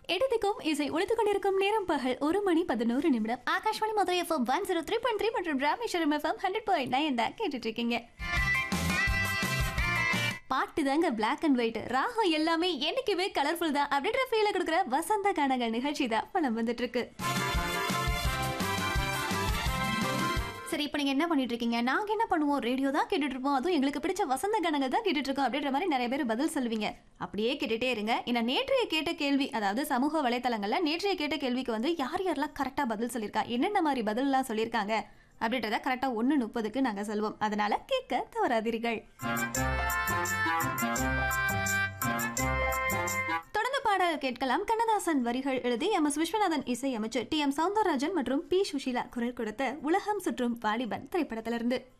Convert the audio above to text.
இடத்துக்கும் இசை ஒழித்துக் கொண்டிருக்கும் நேரம் பகல் ஒரு மணி பதினோரு நிமிடம் Akashvani Madurai FM one zero three point three மற்றும் Rameswaram FM hundred point nine தான் கேட்டுட்டு இருக்கீங்க பாட்டு தாங்க பிளாக் அண்ட் ஒயிட் ராகம் எல்லாமே என்னைக்குமே கலர்ஃபுல் தான் அப்படின்ற ஃபீல கொடுக்குற வசந்த கானங்கள் நிகழ்ச்சி தான் பலம் வந்துட்டு இருக்கு சரி இப்போ நீங்க என்ன பண்ணிட்டு இருக்கீங்க நாங்க என்ன பண்ணுவோம் ரேடியோ தான் கேட்டுட்டு இருப்போம் அதுவும் எங்களுக்கு பிடிச்ச வசந்த கணங்கள் தான் கேட்டுட்டு இருக்கோம் அப்படின்ற மாதிரி நிறைய பேர் பதில் சொல்லுவீங்க அப்படியே கேட்டுட்டே இருங்க ஏன்னா நேற்றைய கேட்ட கேள்வி அதாவது சமூக வலைத்தளங்கள்ல நேற்றைய கேட்ட கேள்விக்கு வந்து யார் யாரெல்லாம் கரெக்டா பதில் சொல்லியிருக்கா என்னென்ன மாதிரி பதில்லாம் சொல்லியிருக்காங்க அப்படின்றத கரெக்டா ஒன்று முப்பதுக்கு நாங்க சொல்வோம் அதனால கேட்க தவறாதீர்கள் தொடர்ந்து பாடல் கேட்கலாம் கண்ணதாசன் வரிகள் எழுதி எம் எஸ் விஸ்வநாதன் இசை அமைச்சர் டி எம் சவுந்தரராஜன் மற்றும் பி சுஷீலா குரல் கொடுத்த உலகம் சுற்றும் வாலிபன் திரைப்படத்திலிருந்து